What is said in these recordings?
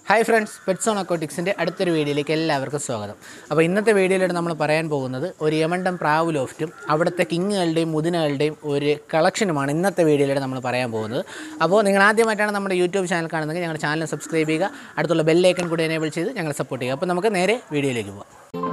Hi friends പെറ്റ്സോൺ അക്കോട്ടിക്സിൻ്റെ അടുത്തൊരു വീഡിയോയിലേക്ക് എല്ലാവർക്കും സ്വാഗതം അപ്പോൾ ഇന്നത്തെ വീഡിയോയിലൂടെ നമ്മൾ പറയാൻ പോകുന്നത് ഒരു യമണ്ടം പ്രാവ് ലോഫ്റ്റും അവിടുത്തെ കിങ്ങുകളുടെയും മുതിനകളുടെയും ഒരു കളക്ഷനുമാണ് ഇന്നത്തെ വീഡിയോയിലൂടെ നമ്മൾ പറയാൻ പോകുന്നത് അപ്പോൾ നിങ്ങൾ ആദ്യമായിട്ടാണ് നമ്മുടെ യൂട്യൂബ് ചാനൽ കാണുന്നതെങ്കിൽ ഞങ്ങളുടെ ചാനൽ സബ്സ്ക്രൈബ് ചെയ്യുക അടുത്തുള്ള ബെല്ലൈക്കൺ കൂടി എനേബിൾ ചെയ്ത് ഞങ്ങളെ സപ്പോർട്ട് ചെയ്യുക അപ്പോൾ നമുക്ക് നേരെ വീഡിയോയിലേക്ക് പോകാം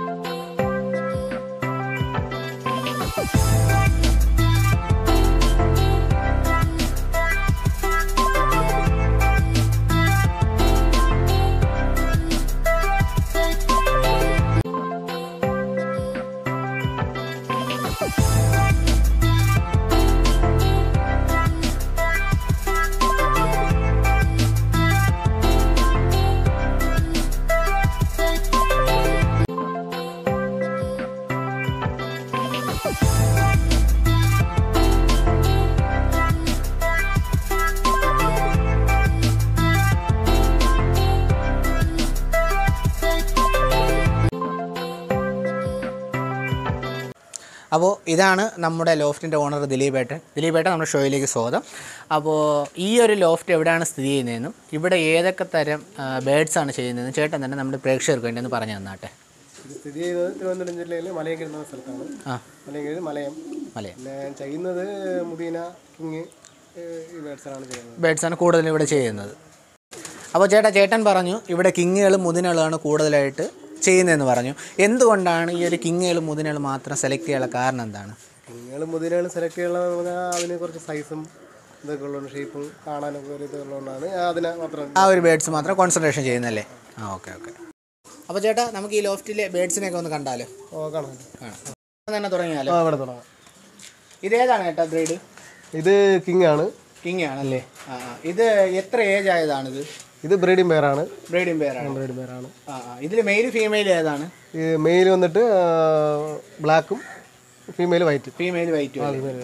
അപ്പോൾ ഇതാണ് നമ്മുടെ ലോഫ്റ്റിൻ്റെ ഓണർ ദിലീപേട്ടൻ ദിലീപേട്ടൻ നമ്മുടെ ഷോയിലേക്ക് സ്വാഗതം അപ്പോൾ ഈ ഒരു ലോഫ്റ്റ് എവിടെയാണ് സ്ഥിതി ചെയ്യുന്നതെന്നും ഇവിടെ ഏതൊക്കെ തരം ബേഡ്സ് ആണ് ചെയ്യുന്നതെന്നും ചേട്ടൻ തന്നെ നമ്മുടെ പ്രേക്ഷകർക്ക് വേണ്ടി ഒന്ന് പറഞ്ഞു തന്നാട്ടെ ഇത് സ്ഥിതി ചെയ്യുന്നത് തിരുവനന്തപുരം ജില്ലയിലെ മലയങ്കരി എന്ന സ്ഥലത്താണ് ആ മലയങ്കരി മലയം മലയം പിന്നെ ചെയ്യുന്നത് മുദീന കിങ് ഈ ബേഡ്സാണ് ചെയ്യുന്നത് ബേഡ്സാണ് കൂടുതലും ഇവിടെ ചെയ്യുന്നത് അപ്പോൾ ചേട്ടാ ചേട്ടൻ പറഞ്ഞു ഇവിടെ കിങ്ങുകളും മുതിനകളുമാണ് കൂടുതലായിട്ട് ചെയ്യുന്നതെന്ന് പറഞ്ഞു എന്തുകൊണ്ടാണ് ഈ ഒരു കിങ്ങുകളും മുതിനകളും മാത്രം സെലക്ട് ചെയ്യാനുള്ള കാരണം എന്താണ് കിങ്ങുകൾ മുദീനകൾ സെലക്ട് ചെയ്യാനുള്ളതെന്ന് പറഞ്ഞാൽ അതിന് കുറച്ച് സൈസും ഇതൊക്കെ ഉള്ളതുകൊണ്ട് ഷേപ്പും കാണാനൊക്കെ ഒരു ഇതുള്ളതുകൊണ്ടാണ് അതിനെ മാത്രം ആ ഒരു ബേഡ്സ് മാത്രം കോൺസെൻട്രേഷൻ ചെയ്യുന്നല്ലേ ആ ഓക്കെ ഓക്കെ അപ്പോൾ ചേട്ടാ നമുക്ക് ഈ ലോഫ്റ്റിലെ ബേഡ്സിനെയൊക്കെ ഒന്ന് കണ്ടാലോ ഓ കാണാം കാണാം തന്നെ തുടങ്ങിയാലോ ആ ഇവിടെ തുടങ്ങാം ഇതേതാണ് ചേട്ടാ ബ്രീഡ് ഇത് കിങ് ആണ് കിങ് ആണല്ലേ ആ ആ. ഇത് എത്ര ഏജ് ആയതാണിത് ഇത് ബ്രീഡിംഗ് പെയറാണ് ബ്രീഡിംഗ് പേരാണ് ബ്രീഡിംഗ് പെയറാണ് ആ ആ ഇതിൽ മെയിൽ ഫീമെയിൽ ഏതാണ് ഈ മെയിൽ വന്നിട്ട് ബ്ലാക്കും ഫീമെയിൽ വൈറ്റ് ഫീമെയിൽ വൈറ്റ്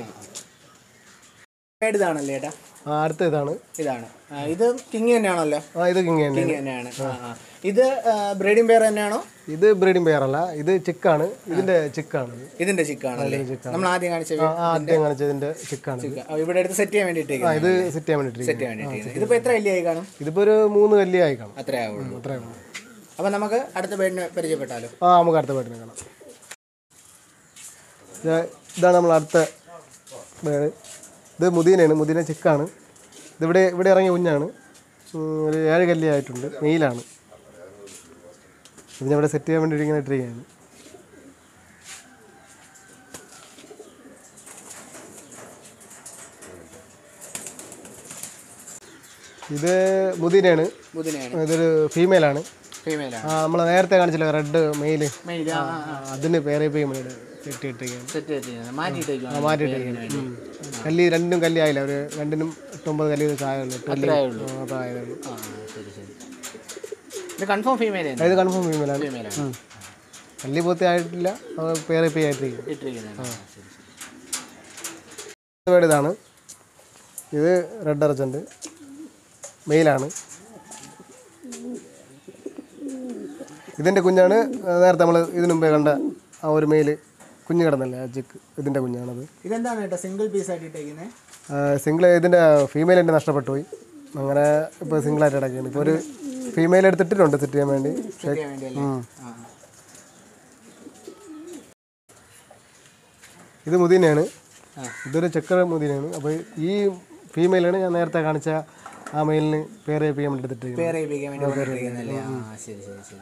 ഇതാണല്ലേ ചേട്ടാ ആ അടുത്ത ഇതാണ് ഇതാണ് ആ, ഇത് കിങ് തന്നെയാണല്ലോ ആ ഇത് കിങ് തന്നെ കിങ് തന്നെയാണ് ആ ആ ഇത് ബ്രീഡിംഗ് പെയർ തന്നെയാണോ ഇത് ബ്രീഡിംഗ് പെയർ അല്ല ഇത് ചിക്കാണ് ഇതിന്റെ ചിക്കാണ് ഇത്. ഇതിന്റെ ചിക്കാണല്ലേ നമ്മൾ ആദ്യം കാണിച്ച ആ, ആ, ആദ്യം കാണിച്ചതിന്റെ ചിക്കാണ് ഇത്. ആ, ഇവിടെ എടുത്ത് സെറ്റ് ചെയ്യാൻ വേണ്ടിയിട്ട് ആ ഇത് സെറ്റ് ചെയ്യാൻ വേണ്ടിട്ട് സെറ്റ് ചെയ്യാൻ വേണ്ടിയിട്ട് ഇതിപ്പോ എത്ര വലിയായി കാണും ഇതിപ്പോ ഒരു മൂന്ന് കല്ലിയായി ആയി കാണും അത്രേ ആവുള്ളൂ അത്രേ ഉള്ളൂ അപ്പൊ നമുക്ക് അടുത്ത ബേഡിനെ പരിചയപ്പെട്ടാലോ ആ നമുക്ക് അടുത്ത ബേഡിനെ കാണാം ഇത് ഇതാണ് നമ്മൾ അടുത്ത ബേഡ് ഇത് മുദീനയാണ് മുദീന ചിക്കാണ് ഇതിവിടെ ഇവിടെ ഇറങ്ങിയ കുഞ്ഞാണ് ഉം, ഒരു ഏഴ് കല്ലിയായിട്ടുണ്ട് മെയിലാണ് ഇതിനെ ഇവിടെ സെറ്റ് ചെയ്യാൻ വേണ്ടി ഇങ്ങനെ ഇട്ടിരിക്കുകയാണ് ഇത് മുദീനയാണ് ബുധനെയാണ് ഇതൊരു ഫീമെയിലാണ് ഫീമെയിലാണ് ആ നമ്മൾ നേരത്തെ കാണിച്ചില്ല റെഡ് മെയിൽ മെയിൽ ആ ആ അതിന് പേരെ പേയ്മെന്റ് സെറ്റ് ഇട്ടിരിക്കുകയാണ് സെറ്റ് ചെയ്യുന്നത് മാറ്റിയിട്ടേക്കും മാറ്റിയിട്ടിരിക്കുകയാണ് ഉം. കല്ലി രണ്ടും കല്ലി ആയില്ല ഒരു രണ്ടിനും എട്ടൊമ്പത് കല്ലി വെച്ച് ആയുള്ളൂ എട്ട് കല്ലി അത്രേ ഉള്ളൂ ആ, അതായതേ ഉള്ളൂ ആ ശരി ശരി ഇത് കൺഫേം ഫീമെയിൽ തന്നെ ഇത് കൺഫേം ഫീമെയിലാണ് ഫീമെയിലാണ് കല്ലി പൂർത്തി ആയിട്ടില്ല അത് പേരെ പേ ആയിട്ടിരിക്കും ഇട്ടിരിക്കുന്നത് ആ, ശരി ശരി വേർഡ് ഇതാണ് ഇത് റെഡ് അർജൻറ്റ് മെയിലാണ് ഇതിൻ്റെ കുഞ്ഞാണ് ആ, നേരത്തെ നമ്മൾ ഇതിനു മുമ്പേ കണ്ട ആ ഒരു മെയിൽ കുഞ്ഞ് കിടന്നല്ലേ ആ ചിക്ക് ഇതിൻ്റെ കുഞ്ഞാണത് ഇതെന്താണ് കേട്ടോ സിംഗിൾ പീസ് ആയിട്ട് ഇട്ടേക്കുന്നത് സിംഗിൾ ഇതിൻ്റെ ഫീമെയിൽ എൻ്റെ നഷ്ടപ്പെട്ടു പോയി അങ്ങനെ ഇപ്പോൾ സിംഗിളായിട്ട് കിടക്കുകയാണ് ഇപ്പോൾ ഒരു ഫീമെയിൽ എടുത്തിട്ടുണ്ട് സെറ്റ് ചെയ്യാൻ വേണ്ടി സെറ്റ് ചെയ്യാൻ വേണ്ടിയല്ലേ ഉം. ആ ഇത് മുദീനയാണ് ആ. ഇതൊരു ചെക്കർ മുദീനയാണ് അപ്പോൾ ഈ ഫീമെയിലാണ് ഞാൻ നേരത്തെ കാണിച്ച ആ മെയിലിന് പേര് ചെയ്യാൻ വേണ്ടി എടുത്തിട്ട് പേര് ഏൽപ്പിക്കാൻ വേണ്ടി കൊണ്ടിരിക്കുന്നല്ലേ ആ ശരി ശരി ശരി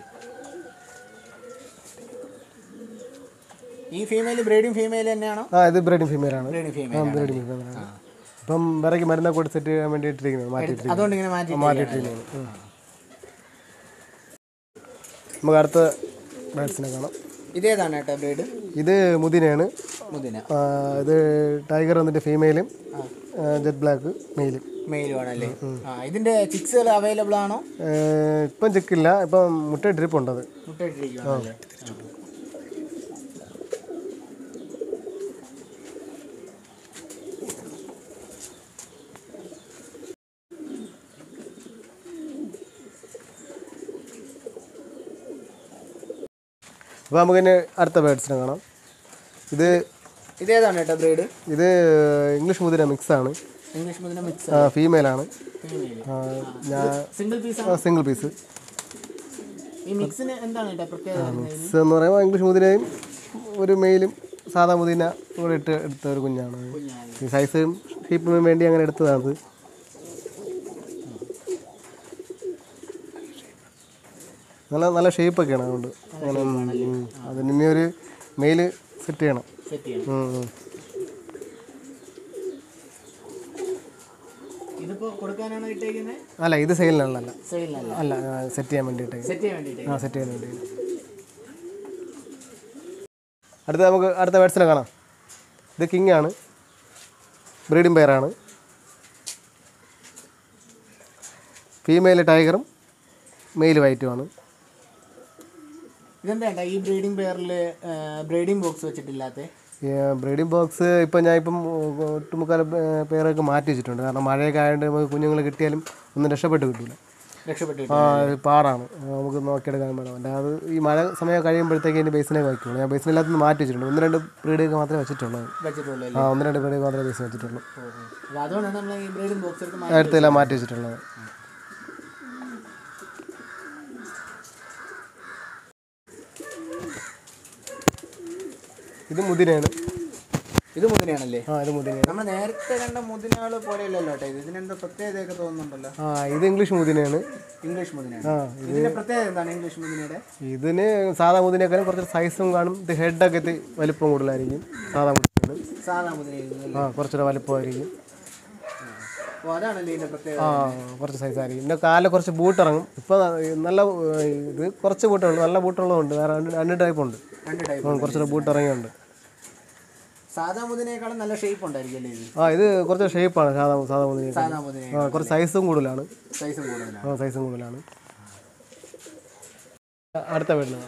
ഈ ഫീമെയിൽ ബ്രീഡിംഗ് ഫീമെയിൽ തന്നെയാണോ ആ ഇത് ബ്രീഡിംഗ് ഫീമെയിലാണ് ബ്രീഡിംഗ് ഫീമെയിൽ ബ്രീഡിംഗ് ഫീമെയിലാണ് ഇപ്പം വിറയ്ക്ക് മരുന്നൊക്കെ കൊടുത്ത് സെറ്റ് ചെയ്യാൻ വേണ്ടി ഇട്ടിരിക്കുന്നത് മാറ്റിയിട്ടിരിക്കുന്നത് അതുകൊണ്ട് ഇങ്ങനെ മാറ്റി മാറ്റിയിട്ടിരിക്കുന്നത് ഉം. നമുക്ക് അടുത്ത ബാറ്റ്സിനെ കാണാം ഇതേതാണ് കേട്ടോ ബ്രീഡ് ഇത് മുദിനയാണ് മുതിന ആ, ഇത് ടൈഗർ വന്നിട്ട് ഫീമെയിലും ജെറ്റ് ബ്ലാക്ക് മെയിലും മെയിലും ആണല്ലേ ആ ഇതിന്റെ ചിക്സുകൾ അവൈലബിൾ ആണോ ഇപ്പം ചെക്കില്ല ഇപ്പം മുട്ട ഡ്രിപ്പ് അത് മുട്ടയിട്ടിരിക്കുകയാണല്ലേ അപ്പോൾ നമുക്കിനി അടുത്ത ബേഡ്സിനെ കാണാം ഇത് ഇതേതാണ് കേട്ടോ ബ്രീഡ് ഇത് ഇംഗ്ലീഷ് മുതിര മിക്സാണ് ഇംഗ്ലീഷ് മുതിന മിക്സ് ഫീമെയിലാണ് ഞാൻ സിംഗിൾ പീസ് സിംഗിൾ പീസ് ഈ മിക്സിന് എന്താണ് കേട്ടോ പ്രത്യേകത വരുന്നത്? മിക്സ് എന്ന് പറയുമ്പോൾ ഇംഗ്ലീഷ് മുതിരയും ഒരു മെയിലും സാധാ മുതിന കൂടെ ഇട്ട് എടുത്ത ഒരു കുഞ്ഞാണ് ഈ സൈസും ഷേപ്പിനും വേണ്ടി അങ്ങനെ എടുത്തതാണ് നല്ല നല്ല ഷേപ്പൊക്കെയാണ് അതുകൊണ്ട് അങ്ങനെ ഉം. അതിന് ഇനി ഒരു മെയിൽ സെറ്റ് ചെയ്യണം സെറ്റ് ചെയ്യണം ഉം, ഉം. ഇതിപ്പോ കൊടുക്കാനാണ് ഇട്ടേക്കുന്നത് അല്ല ഇത് സെയിലിനുള്ളതല്ല സെയിലിനല്ല അല്ല സെറ്റ് ചെയ്യാൻ വേണ്ടിയിട്ട് സെറ്റ് ചെയ്യാൻ വേണ്ടിയിട്ട് ആ സെറ്റ് ചെയ്യാൻ വേണ്ടി അടുത്ത നമുക്ക് അടുത്ത വേർഡ്സിനെ കാണാം ഇത് കിങ് ആണ് ബ്രീഡിംഗ് പെയറാണ് ഫീമെയിൽ ടൈഗറും മെയിൽ വൈറ്റുമാണ് ഇതെന്താ ഏട്ടാ ഈ ബ്രീഡിംഗ് പെയറിൽ ബ്രീഡിംഗ് ബോക്സ് വെച്ചിട്ടില്ലാത്ത ബ്രീഡിംഗ് ബോക്സ് ഇപ്പം ഞാൻ ഇപ്പം ഒട്ടുമുക്കാൽ പേരൊക്കെ മാറ്റി വെച്ചിട്ടുണ്ട് കാരണം മഴയൊക്കെ ആയതുകൊണ്ട് നമുക്ക് കുഞ്ഞുങ്ങൾ കിട്ടിയാലും ഒന്നും രക്ഷപ്പെട്ട് കിട്ടില്ല രക്ഷപ്പെട്ടിട്ട് ആ ഇത് പാടാണ് നമുക്ക് നോക്കിയെടുക്കാൻ വേണം അല്ലാതെ ഈ മഴ സമയം കഴിയുമ്പോഴത്തേക്ക് ഇനി ബേസിനെ വയ്ക്കുള്ളൂ ഞാൻ ബേസിനില്ലാത്ത മാറ്റി വെച്ചിട്ടുണ്ട് ഒന്ന് രണ്ട് ബ്രീഡൊക്കെ മാത്രമേ വെച്ചിട്ടുള്ളൂ വെച്ചിട്ടുള്ളൂ ആ ഒന്ന് രണ്ട് ബ്രീഡ് മാത്രമേ ബേസിന് വെച്ചിട്ടുള്ളൂ അപ്പോൾ അതുകൊണ്ടാണ് നമ്മൾ ഈ ബ്രീഡിംഗ് ബോക്സ് എടുത്ത് മാറ്റി അടുത്തെല്ലാം മാറ്റി വെച്ചിട്ടുള്ളത് ഇത് മുതിരയാണ് ഇത് മുതിനയാണല്ലേ ആ ഇത് മുതിരയാണ് നമ്മൾ നേരത്തെ കണ്ട മുതിനകൾ പോലെയല്ലല്ലോ കേട്ടോ ഇത് ഇതിനെന്തോ പ്രത്യേകതയൊക്കെ തോന്നുന്നുണ്ടല്ലോ ആ ഇത് ഇംഗ്ലീഷ് മുതിരയാണ് ഇംഗ്ലീഷ് മുതിനയാണ് ആ ഇതിന്റെ പ്രത്യേകത എന്താണ് ഇംഗ്ലീഷ് മുതിനയുടെ ഇതിന് സാധാ മുതിനേക്കാളും കുറച്ച് സൈസും കാണും ഇത് ഹെഡൊക്കെ ഇത്തിരി വലിപ്പം കൂടുതലായിരിക്കും സാധാ മുതിരയാണ് സാധാ മുതിന ആ കുറച്ചുകൂടെ വലിപ്പമായിരിക്കും അപ്പോൾ അതാണല്ലേ ഇതിന്റെ പ്രത്യേകത ആ കുറച്ച് സൈസായിരിക്കും പിന്നെ കാലിൽ കുറച്ച് ബൂട്ട് ഇറങ്ങും ഇപ്പോൾ നല്ല ഏർ, ഇത് കുറച്ച് ബൂട്ടേ ഉള്ളൂ നല്ല ബൂട്ടുള്ളതുണ്ട് വേറെ രണ്ട് രണ്ട് ടൈപ്പ് ഉണ്ട് രണ്ട് ടൈപ്പ് ആ, കുറച്ചുകൂടെ ബൂട്ട് ഇറങ്ങിയുണ്ട് സാധാ മുതിനേക്കാളും നല്ല ഷേപ്പ് ഉണ്ടായിരിക്കും അല്ലേ ഇത് ആ ഇത് കുറച്ച് ഷേപ്പാണ് സാധാ സാധാ മുതിര സാധാ മുതിന ആ കുറച്ച് സൈസും കൂടുതലാണ് സൈസും കൂടുതലാണ് ആ സൈസും കൂടുതലാണ് അടുത്ത വീടിന്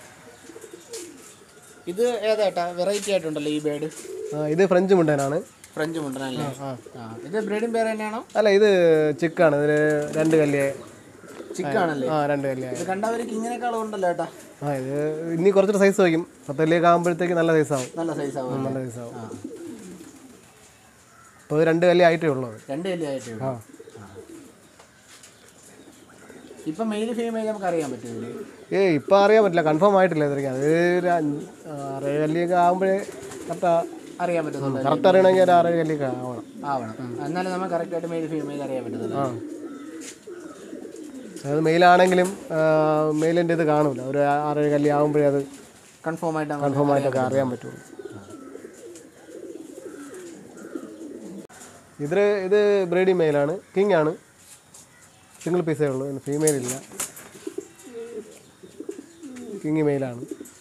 ഇത് ഏതാട്ടാ വെറൈറ്റി ആയിട്ടുണ്ടല്ലോ ഈ ബേഡ് ആ ഇത് ഫ്രഞ്ച് മുണ്ടനാണ് ഫ്രഞ്ച് മുണ്ടനല്ലേ ആ ഇത് ബ്രീഡിംഗ് പേര് തന്നെയാണോ അല്ല ഇത് ചിക്കാണ് ഇതിൽ രണ്ട് കല്ലിയെ ചിക്കാണല്ലേ ആ രണ്ട് കല്ലിയായി ഇത് കണ്ടവർക്ക് ഇങ്ങനെക്കാളും ഉണ്ടല്ലോ ഏട്ടാ ആ ഇത് ഇനി കുറച്ച് സൈസ് വയ്ക്കും പത്തല്ലിയൊക്കെ ആകുമ്പോഴത്തേക്ക് നല്ല സൈസാവും നല്ല സൈസ് ആവും നല്ല സൈസാവും അപ്പോൾ ഇത് രണ്ട് കല്ലി ആയിട്ടേ ഉള്ളൂ അത്. രണ്ട് കല്ലി ആയിട്ടേ ആ ഇപ്പൊ മെയിൽ ഫീമെയിൽ നമുക്ക് അറിയാൻ പറ്റും ഏ ഇപ്പം അറിയാൻ പറ്റില്ല കൺഫേം ആയിട്ടില്ല ഇതൊക്കെ അത് ഒരു അഞ്ച് ആറേഴ് കല്ലിയൊക്കെ ആകുമ്പോഴേ കറക്റ്റ് അറിയാൻ പറ്റുന്നുണ്ട് കറക്റ്റ് അറിയണമെങ്കിൽ ഒരു ആറേഴ് കല്ലിയൊക്കെ ആവണം ആവണം എന്നാലും നമുക്ക് കറക്റ്റ് ആയിട്ട് മെയിൽ ഫീമെയിൽ അറിയാൻ പറ്റുന്നത് ആ അത് മെയിലാണെങ്കിലും മെയിലിൻ്റെ ഇത് കാണൂല ഒരു ആറേഴ് കല്ലി ആകുമ്പോഴേ അത് കൺഫേം ആയിട്ട് നമുക്ക് കൺഫേം ആയിട്ടൊക്കെ അറിയാൻ പറ്റുള്ളൂ ഇത് ഇത് ബ്രീഡിംഗ് മെയിലാണ് കിങ് ആണ് സിംഗിൾ പീസേ ഉള്ളൂ ഫീമെയിൽ ഇല്ല കിങ് മെയിലാണ്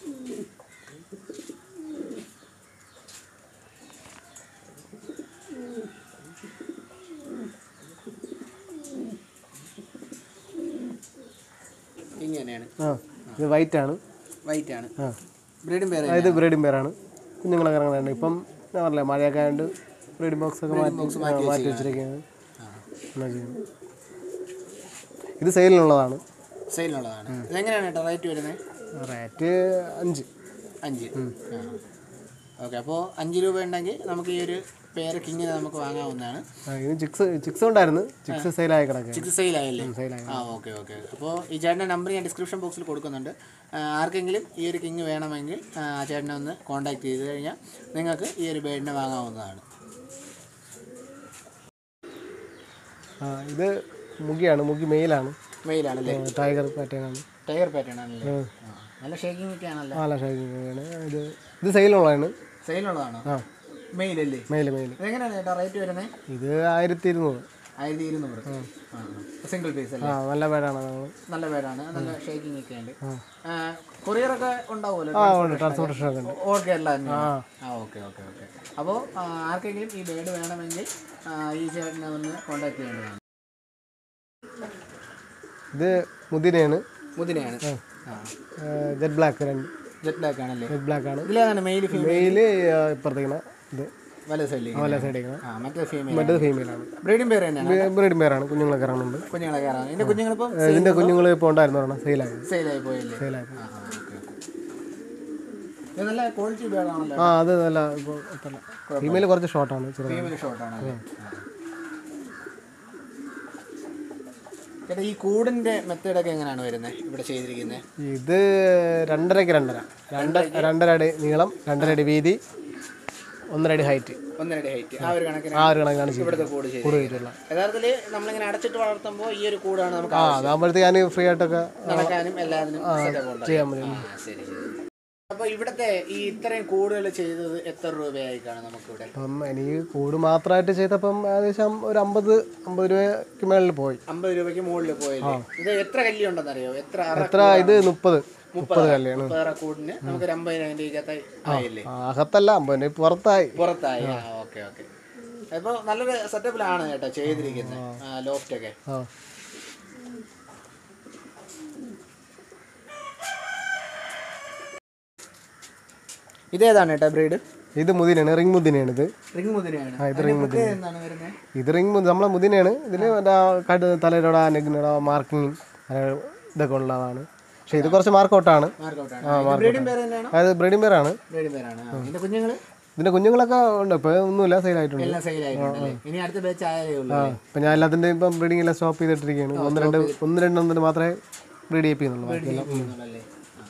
ഇങ്ങനെയാണ് ആ ഇത് വൈറ്റ് ആണ് വൈറ്റ് ആണ് ആ ബ്രീഡിംഗ് പേര് ആ, ഇത് ബ്രീഡിംഗ് പേരാണ് കുഞ്ഞുങ്ങളൊക്കെ ഇറങ്ങുന്നുണ്ട് ഇപ്പം ഞാൻ പറഞ്ഞില്ലേ മഴയൊക്കെ ആയതുകൊണ്ട് ബ്രീഡിംഗ് ബോക്സ് ഒക്കെ മാറ്റി ആ, മാറ്റി വെച്ചിരിക്കുകയാണ് എന്നാ ചെയ്യുന്നത് ഇത് സെയിലിനുള്ളതാണ് സെയിലിനുള്ളതാണ് ഇതെങ്ങനെയാണ് കേട്ടോ റേറ്റ് വരുന്നത് റേറ്റ് അഞ്ച് അഞ്ച് ഓക്കെ അപ്പോൾ അഞ്ച് രൂപ ഉണ്ടെങ്കിൽ നമുക്ക് ഈ ഒരു പേര് കിങ്ങിനെ നമുക്ക് വാങ്ങാവുന്നതാണ് ആ, ഇത് ചിക്സ് ചിക്സ് ഉണ്ടായിരുന്നു ചിക്സ് സെയിലായി കിടക്കുക ചിക്സ് സെയിലായല്ലേ സെയിലായി ആ ഓക്കെ ഓക്കെ അപ്പോൾ ഈ ചേട്ടൻ്റെ നമ്പർ ഞാൻ ഡിസ്ക്രിപ്ഷൻ ബോക്സിൽ കൊടുക്കുന്നുണ്ട് ആ, ആർക്കെങ്കിലും ഈ ഒരു കിങ് വേണമെങ്കിൽ ആ ചേട്ടനെ ഒന്ന് കോൺടാക്ട് ചെയ്ത് കഴിഞ്ഞാൽ നിങ്ങൾക്ക് ഈ ഒരു ബേഡിനെ വാങ്ങാവുന്നതാണ് ആ ഇത് മുഗിയാണ് മുഗി മെയിലാണ് മെയിലാണല്ലേ ടൈഗർ പാറ്റേൺ ആണ് ടയർ പാറ്റേൺ ആണല്ലേ ആ, നല്ല ഷേക്കിംഗ് ഒക്കെ ആണല്ലോ നല്ല ഷൈനിങ് ഇത് ഇത് സെയിലുള്ളതാണ് സെയിലുള്ളതാണോ ആ മെയിലല്ലേ മെയിൽ മെയിൽ ഇതെങ്ങനെയാണ് ചേട്ടാ റേറ്റ് വരുന്നത് ഇത് ആയിരത്തി ഇരുന്നൂറ് ആയിരത്തി ഇരുന്നൂറ് സിംഗിൾ പീസ് അല്ലേ ആ നല്ല പേടാണ് നമ്മൾ നല്ല പേരാണ് നല്ല ഷേക്കിംഗ് ഒക്കെ ഉണ്ട് കൊറിയറൊക്കെ ഉണ്ടാവുമല്ലോ ആ ഉണ്ട് ട്രാൻസ്പോർട്ടേഷൻ ഒക്കെ ഉണ്ട് ഓൾ കേരള തന്നെ ആ ഓക്കെ ഓക്കെ ഓക്കെ അപ്പോൾ ആർക്കെങ്കിലും ഈ ബേഡ് വേണമെങ്കിൽ ആ, ഈ ചേട്ടനെ ഒന്ന് കോൺടാക്ട് ചെയ്യേണ്ടതാണ് ഇത് മുദിനയാണ് മുതിനയാണ് ആ ജെറ്റ് ബ്ലാക്ക് രണ്ട് ജെറ്റ് ബ്ലാക്ക് ആണല്ലേ ജെറ്റ് ബ്ലാക്ക് ആണ് ഇതിലേതാണ് മെയിൽ ഫീമെയിൽ മെയില് ഇപ്പുറത്തേക്കണ ഇത് വല സൈഡിലേക്ക് വല സൈഡിൽ ആ മറ്റേ ഫീമെയിൽ മറ്റേത് ഫീമെയിലാണ് ബ്രീഡിംഗ് പേര് തന്നെയാണ് ബ്രീഡിംഗ് പേരാണ് കുഞ്ഞുങ്ങളൊക്കെ ഇറങ്ങുന്നുണ്ട് കുഞ്ഞുങ്ങളെ കയറാണ് ഇതിന്റെ കുഞ്ഞുങ്ങളിപ്പം ഇതിൻ്റെ കുഞ്ഞുങ്ങൾ ഇപ്പോൾ ഉണ്ടായിരുന്നു ഒരെണ്ണം സെയിലായി സെയിലായി പോയല്ലേ സെയിലായി ആ ആ, ഓക്കെ ഇത് നല്ല ക്വാളിറ്റി ബേഡാണല്ലോ ആ അത് നല്ല ഇപ്പോൾ ഫീമെയിൽ കുറച്ച് ഷോർട്ടാണ് ചെറുത് ഫീമെയിൽ ഷോർട്ടാണ് ചേട്ടാ ഈ കൂടിൻ്റെ മെത്തേഡൊക്കെ എങ്ങനെയാണ് വരുന്നത് ഇവിടെ ചെയ്തിരിക്കുന്നത് ഇത് രണ്ടരയ്ക്ക് രണ്ടര രണ്ട് രണ്ടര അടി നീളം രണ്ടര അടി വീതി ഒന്നര അടി ഹൈറ്റ് ഒന്നരയുടെ ഹൈറ്റ് ആ ഒരു കണക്കിന് ആ ഒരു കണക്കാണ് ഇവിടുത്തെ ചെയ്തത് കൂട് ചെയ്ത് കൂട് ചെയ്തിട്ടുള്ള യഥാർത്ഥത്തിൽ നമ്മളിങ്ങനെ അടച്ചിട്ട് വളർത്തുമ്പോൾ ഈ ഒരു കൂടാണ് നമുക്ക് ആ അതാകുമ്പോഴത്തേക്ക് ഞാൻ ഫ്രീ ആയിട്ടൊക്കെ നടക്കാനും എല്ലാത്തിനും setup ഉണ്ട്. ചെയ്യാൻ പറ്റും ആ, ശരി ശരി അപ്പോൾ ഇവിടുത്തെ ഈ ഇത്രയും കൂടുകൾ ചെയ്തത് എത്ര രൂപയായി കാണും നമുക്കിവിടെ അപ്പം എനിക്ക് കൂട് മാത്രമായിട്ട് ചെയ്തപ്പം ഏകദേശം ഒരു അമ്പത് അമ്പത് രൂപയ്ക്ക് മേളിൽ പോയി അമ്പത് രൂപയ്ക്ക് മുകളിൽ പോയില്ലേ ഇത് എത്ര കല്ലി ഉണ്ടെന്നറിയോ എത്ര അറ എത്ര ഇത് മുപ്പത് മുപ്പത് കല്യാണ് മുപ്പതറ കൂടിന് നമുക്ക് ഒരു അമ്പതിനായിരം രൂപയ്ക്കകത്ത് ആയില്ലേ അകത്തല്ല അമ്പതിന് പുറത്തായി പുറത്തായി ആ ഓക്കെ ഓക്കെ അപ്പോൾ നല്ലൊരു സെറ്റപ്പിലാണ് കേട്ടോ ചെയ്തിരിക്കുന്നത് ലോഫ്റ്റ് ഒക്കെ ആ ഇതേതാണ് കേട്ടോ ബ്രീഡ് ഇത് മുതിനയാണ് റിംഗ് മുതിനയാണ് ഇത് റിംഗ് മുതിരയാണ് ആ, ഇത് ring പ്രത്യേകത എന്താണ് വരുന്നത് ഇത് റിംഗ് മുതി നമ്മളെ മുതിനയാണ് ഇതിന് മറ്റേ കട് തലയിലോട നെഗിനോട മാർക്കിങ് ഇതൊക്കെ ഉള്ളതാണ് പക്ഷേ ഇത് കുറച്ച് മാർക്കൗട്ടാണ് മാർക്കൗട്ടാണ് ബ്രീഡിംഗ് പേര് തന്നെയാണോ അതായത് ബ്രീഡിംഗ് പേരാണ് ബ്രീഡിംഗ് പേരാണ് ആ. ഇതിന്റെ കുഞ്ഞുങ്ങൾ ഇതിന്റെ കുഞ്ഞുങ്ങളൊക്കെ ഉണ്ട് ഇപ്പോൾ ഒന്നുമില്ല സെയിലായിട്ടുണ്ട് എല്ലാം സെയിൽ ആയിട്ടുണ്ടല്ലേ ഇനി അടുത്ത ബാച്ച് ആയതേ ഉള്ളൂ അല്ലേ? ഇപ്പം ഞാൻ എല്ലാത്തിൻ്റെ ഇപ്പം ബ്രീഡിംഗ് എല്ലാം സ്റ്റോപ്പ് ചെയ്തിട്ടിരിക്കുകയാണ് ഒന്ന് രണ്ട് ഒന്ന് രണ്ടെണ്ണത്തിന് മാത്രമേ ബ്രീഡ് ചെയ്യിപ്പിക്കുന്നുള്ളൂ ബാക്കിയെല്ലാം ഉം. ഉള്ളല്ലേ? ആ.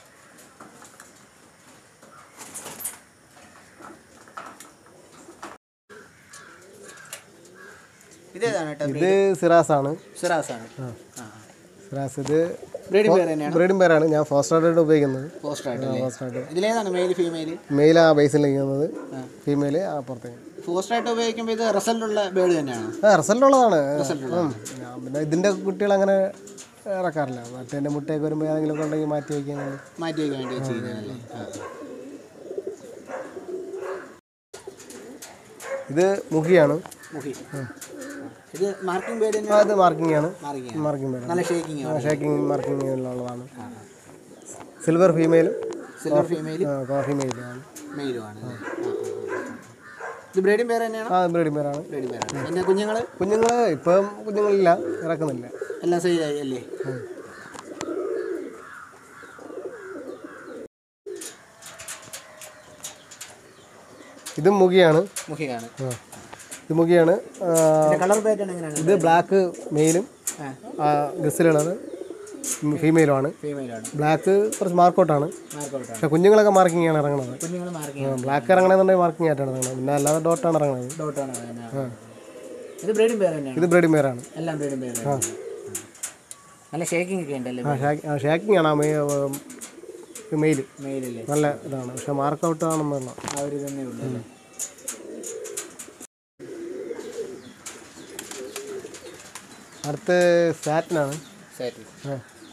ഇതേതാണ് കേട്ടോ ഇത് സിറാസ് ആണ് സിറാസ് ആണ് സിറാസ് ഇത് ബ്രീഡിംഗ് പേര് തന്നെയാണ് ബ്രീഡിംഗ് പേരാണ് ഞാൻ ഫസ്റ്റ് ആയിട്ട് ഉപയോഗിക്കുന്നത് പോസ്റ്റർ ആയിട്ടല്ലേ ഫസ്റ്റ് ആയിട്ട് ഇതിലേതാണ് മെയിൽ ഫീമെയിൽ മെയിൽ ആ ബേസിൽ നിൽക്കുന്നത് ഫീമെയിൽ ആ പുറത്തേക്ക് പോസ്റ്റർ ആയിട്ട് ഉപയോഗിക്കുമ്പോൾ ഇത് റിസൾട്ട് ഉള്ള ബേർഡ് തന്നെയാണ് ആ റിസൾട്ട് ഉള്ളതാണ് ഉം. ഞാൻ പിന്നെ ഇതിൻ്റെ കുട്ടികൾ അങ്ങനെ ഇറക്കാറില്ല മറ്റേ മുട്ടയൊക്കെ വരുമ്പോൾ ഏതെങ്കിലും ഒക്കെ ഉണ്ടെങ്കിൽ മാറ്റി വയ്ക്കുന്നത് മാറ്റി വയ്ക്കാൻ വേണ്ടി ചെയ്യുന്നതല്ലേ ആ. ഇത് മുഖിയാണ് മുഖി ഇത് മാർക്കിംഗ് ബേർഡ് ആ, തന്നെയാണ് ഇത് മാർക്കിംഗ് ആണ് മാർക്കിംഗ് മാർക്കിംഗ് പേരാണ് നല്ല ഷേക്കിംഗ് ആണ് ഷേക്കിംഗ് മാർക്കിംഗ് ഉള്ളതാണ് സിൽവർ ഫീമെയിലും സിൽവർ ഫീമെയിൽ കോഫി മെയിലാണ് മെയിലും ആണ് അല്ലേ? ആ, ആ, ആ. ഇത് ബ്രീഡിംഗ് പേര് തന്നെയാണോ ആ ബ്രീഡിംഗ് പേരാണ് ബ്രീഡിംഗ് പേരാണ് പിന്നെ കുഞ്ഞുങ്ങൾ കുഞ്ഞുങ്ങൾ ഇപ്പം കുഞ്ഞുങ്ങളില്ല ഇറക്കുന്നില്ല എല്ലാം സെയിലായി അല്ലേ ഇതും മുഖിയാണ് മുഖിയാണ് ആ. ഇത് മുഖിയാണ് ആ, കളർ പാറ്റേൺ എങ്ങനെയാണ് ഇത് ബ്ലാക്ക് മെയിലും ആ ഗസ്സിലുള്ളത് ഫീമെയിലുമാണ് ഫീമെയിലാണ് ബ്ലാക്ക് കുറച്ച് മാർക്കൗട്ടാണ് മാർക്കൗട്ടാണ് പക്ഷെ കുഞ്ഞുങ്ങളൊക്കെ മാർക്കിംഗ് ആണ് ഇറങ്ങുന്നത് കുഞ്ഞുങ്ങൾ മാർക്കിംഗ് ബ്ലാക്ക് ഇറങ്ങണമെന്നുണ്ടെങ്കിൽ മാർക്കിംഗ് ആയിട്ടാണ് ഇറങ്ങുന്നത് പിന്നെ അല്ലാതെ ഡോട്ടാണ് ഇറങ്ങുന്നത് ഡോട്ടാണ് ഇത് ബ്രീഡിംഗ് പേര് തന്നെയാണ് ഇത് ബ്രീഡിംഗ് പേരാണ് എല്ലാം ബ്രീഡിംഗ് പേര് നല്ല ഷേക്കിംഗ് ഒക്കെ ഉണ്ടല്ലേ ആ ഷാക്കിംഗ് ആണ് ആ മെയ് മെയിൽ മെയിലല്ലേ നല്ല ഇതാണ് പക്ഷെ മാർക്കൗട്ട് ആണെന്നുള്ള ആ ഒരു തന്നെ ഉള്ളൂ അല്ലേ അടുത്ത് സാറ്റിനാണ് സെറ്റ് ആ.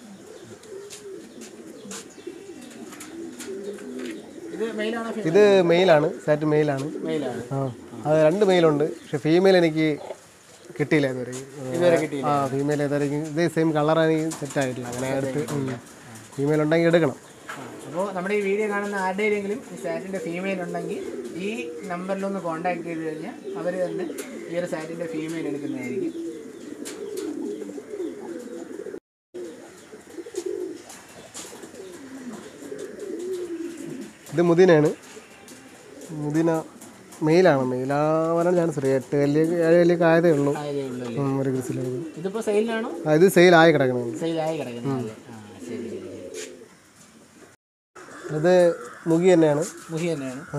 ഇത് മെയിലാണോ ഇത് മെയിലാണ് സാറ്റ് മെയിലാണ് മെയിലാണ് ആ അത് രണ്ട് മെയിലുണ്ട് പക്ഷെ ഫീമെയിൽ എനിക്ക് കിട്ടിയില്ല ഇതുവരെ ഇതുവരെ കിട്ടിയില്ല ആ ഫീമെയിൽ ഇതുവരെ ഇതേ സെയിം കളറാണ് എനിക്ക് സെറ്റ് ആയിട്ടില്ല അങ്ങനെ എടുത്ത് ഫീമെയിൽ ഉണ്ടെങ്കിൽ എടുക്കണം അപ്പോൾ നമ്മുടെ ഈ വീഡിയോ കാണുന്ന ആരുടെയെങ്കിലും ഈ സാറ്റിൻ്റെ ഫീമെയിൽ ഉണ്ടെങ്കിൽ ഈ നമ്പറിലൊന്ന് കോൺടാക്ട് ചെയ്ത് കഴിഞ്ഞാൽ അവർ തന്നെ ഈ ഒരു സാറ്റിൻ്റെ ഫീമെയിൽ എടുക്കുന്നതായിരിക്കും ഇത് മുദിനയാണ് മുദിന മെയിലാണ് മെയിലാവാനാണ് ചാൻസ് അറിയാം എട്ട് കല്ല് ഏഴ് കല്ലിയൊക്കെ ആയതേ ഉള്ളൂ ആയതേ ഉള്ളൂ അല്ലേ ഉം, ഒരു ഗ്രിസിൽ ഇതിപ്പോൾ സെയിലാണോ ആ ഇത് സെയിലായി കിടക്കുന്നത് സെയിലായി കിടക്കുന്നതല്ലേ ആ ശരി ശരി ശരി അത് മുഖി തന്നെയാണ് മുഹി തന്നെയാണ് ആ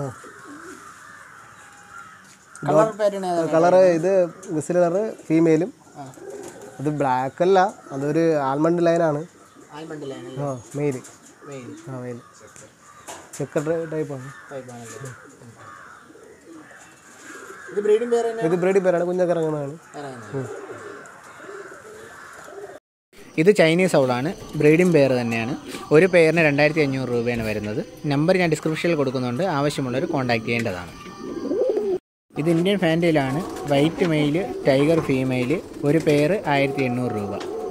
കളർ പാറ്റേൺ ഏതാണ് കളറ് ഇത് ഗ്രിസിൽ കളറ് ഫീമെയിലും ആ അത് ബ്ലാക്ക് അല്ല അതൊരു ആൽമണ്ട് ലൈനാണ് ആൽമണ്ട് ലൈൻ ആ മെയിൽ മെയിൽ ആ മെയിൽ ചെക്കർ ടൈപ്പാണ് ടൈപ്പാണല്ലേ ഇത് ബ്രീഡിംഗ് പേര് തന്നെ ഇത് ബ്രീഡി പേരാണ് കുഞ്ഞൊക്കെ ഇറങ്ങുന്നതാണ് ഇത് ചൈനീസ് ഔളാണ് ബ്രീഡിംഗ് പെയർ തന്നെയാണ് ഒരു പെയറിന് രണ്ടായിരത്തി അഞ്ഞൂറ് രൂപയാണ് വരുന്നത് നമ്പർ ഞാൻ ഡിസ്ക്രിപ്ഷനിൽ കൊടുക്കുന്നുണ്ട് ആവശ്യമുള്ളവർ കോൺടാക്ട് ചെയ്യേണ്ടതാണ് ഇത് ഇന്ത്യൻ ഫാൻറ്റയിലാണ് വൈറ്റ് മെയിൽ ടൈഗർ ഫീമെയിൽ ഒരു പെയർ ആയിരത്തി എണ്ണൂറ് രൂപ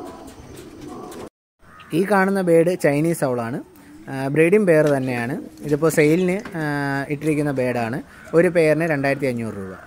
ഈ കാണുന്ന ബേഡ് ചൈനീസ് ഔളാണ് ബ്രീഡിംഗ് പെയർ തന്നെയാണ് ഇതിപ്പോൾ സെയിലിന് ഇട്ടിരിക്കുന്ന ബേഡാണ് ഒരു പെയറിന് രണ്ടായിരത്തി അഞ്ഞൂറ് രൂപ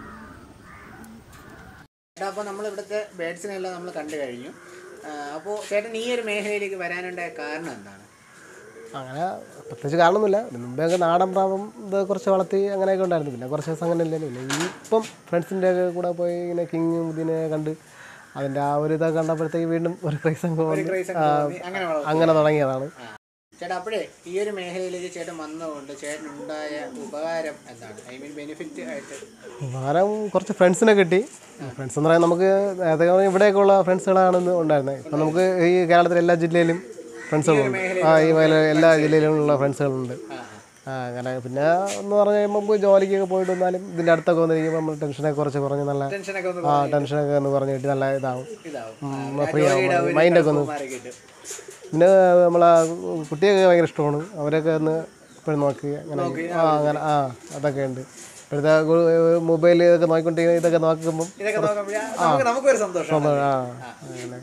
അപ്പോൾ നമ്മൾ ഇവിടുത്തെ ബേഡ്സിനെല്ലാം നമ്മൾ കണ്ടു കഴിഞ്ഞു അപ്പോൾ ചേട്ടൻ ഈ ഒരു മേഖലയിലേക്ക് വരാനുണ്ടായ കാരണം എന്താണ് അങ്ങനെ പ്രത്യേകിച്ച് കാണുന്നില്ല ഇതിന് മുമ്പേ ഒക്കെ നാടൻ പ്രാവം ഇത് കുറച്ച് വളർത്തി അങ്ങനെയൊക്കെ ഉണ്ടായിരുന്നു പിന്നെ കുറച്ച് ദിവസം അങ്ങനെ ഇല്ലായിരുന്നു പിന്നെ ഈ ഇപ്പം ഫ്രണ്ട്സിൻ്റെ ഒക്കെ കൂടെ പോയി ഇങ്ങനെ കിങ് ഇതിനെ കണ്ട് അതിൻ്റെ ആ ഒരു ഇതൊക്കെ കണ്ടപ്പോഴത്തേക്ക് വീണ്ടും ഒരു ക്രൈസ് അങ്ങ് വന്നു. ക്രൈസ് ആ, അങ്ങനെ വളർത്തും. അങ്ങനെ തുടങ്ങിയതാണ് ആ. ചേട്ടാ അപ്പോഴേ ഈ ഒരു മേഖലയിലേക്ക് ചേട്ടൻ വന്നതുകൊണ്ട് ചേട്ടനുണ്ടായ ഉപകാരം എന്താണ് ഐ മീൻ ബെനിഫിറ്റ് ആയിട്ട് ഉപകാരം കുറച്ച് ഫ്രണ്ട്സിനെ കിട്ടി ഫ്രണ്ട്സ് എന്ന് പറയാൻ നമുക്ക് നേരത്തെ പറഞ്ഞ ഇവിടെയൊക്കെ ഉള്ള ഫ്രണ്ട്സുകളാണ് ഇന്ന് ഉണ്ടായിരുന്നത് ഇപ്പം നമുക്ക് ഈ കേരളത്തിലെ എല്ലാ ജില്ലയിലും ഫ്രണ്ട്സുകളുണ്ട് ആ ഈ മേഖല എല്ലാ ജില്ലയിലും ഉള്ള ഫ്രണ്ട്സുകളുണ്ട് ആ അങ്ങനെ പിന്നെ എന്ന് പറഞ്ഞു കഴിയുമ്പോൾ നമുക്ക് ജോലിക്കൊക്കെ പോയിട്ട് വന്നാലും ഇതിൻ്റെ അടുത്തൊക്കെ വന്നിരിക്കുമ്പോൾ നമ്മൾ ടെൻഷനൊക്കെ കുറച്ച് കുറഞ്ഞ് നല്ല ടെൻഷനൊക്കെ ഒന്ന് ആ ടെൻഷനൊക്കെ ഒന്ന് പറഞ്ഞു കിട്ടി നല്ല ഇതാവും ഇതാവും ഫ്രീ ആവും മൈൻഡൊക്കെ ഒന്ന് മാറി കിട്ടും പിന്നെ നമ്മളെ കുട്ടിയൊക്കെ ഭയങ്കര ഇഷ്ടമാണ് അവരൊക്കെ ഒന്ന് ഇപ്പോഴും നോക്കി അങ്ങനെ ആ അങ്ങനെ ആ അതൊക്കെ ഉണ്ട് ഇപ്പോഴത്തെ മൊബൈൽ ഇതൊക്കെ നോക്കിക്കൊണ്ടിരിക്കുന്ന ഇതൊക്കെ നോക്കുമ്പം ഇതൊക്കെ നോക്കുമ്പോഴേ നമുക്ക് നമുക്കൊരു സന്തോഷം ആ അങ്ങനെ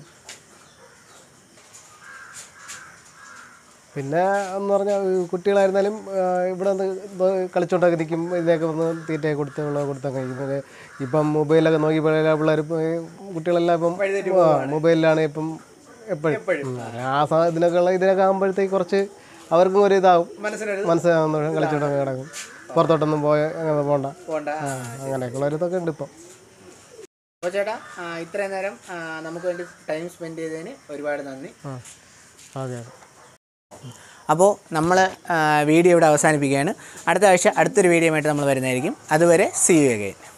പിന്നെ എന്ന് പറഞ്ഞാൽ കുട്ടികളായിരുന്നാലും ആ, ഇവിടെ നിന്ന് കളിച്ചോണ്ടൊക്കെ നിൽക്കും ഇതിനൊക്കെ വന്ന് തീറ്റയൊക്കെ കൊടുത്ത് വെള്ളം കൊടുത്തൊക്കെ കഴിക്കും പിന്നെ ഇപ്പം മൊബൈലൊക്കെ നോക്കി പിള്ളേർ കുട്ടികളെല്ലാം ഇപ്പം ആ, മൊബൈലിലാണ് ഇപ്പം എപ്പോഴും ആ സാ ഇതിനൊക്കെ ഉള്ള ഇതിനൊക്കെ ആകുമ്പോഴത്തേക്ക് കുറച്ച് അവർക്കും ഒരു ഇതാവും മനസ്സിനൊരു മനസ്സിലാകുന്ന കളിച്ചോണ്ടൊക്കെ കിടക്കും പുറത്തോട്ടൊന്നും പോയ അങ്ങനെ പോകണ്ട പോണ്ട ആ അങ്ങനെയൊക്കെയുള്ള ഒരു ഇതൊക്കെ ഉണ്ട് ഇപ്പം അപ്പോൾ ചേട്ടാ ആ, ഇത്രയും നേരം ആ, നമുക്ക് വേണ്ടി ടൈം സ്പെൻഡ് ചെയ്തതിന് ഒരുപാട് നന്ദി ആ അതെ അതെ അപ്പോൾ നമ്മൾ വീഡിയോ ഇവിടെ അവസാനിപ്പിക്കുകയാണ് അടുത്ത ആഴ്ച അടുത്തൊരു വീഡിയോ ആയിട്ട് നമ്മൾ വരുന്നതായിരിക്കും അതുവരെ സി യു അഗൈൻ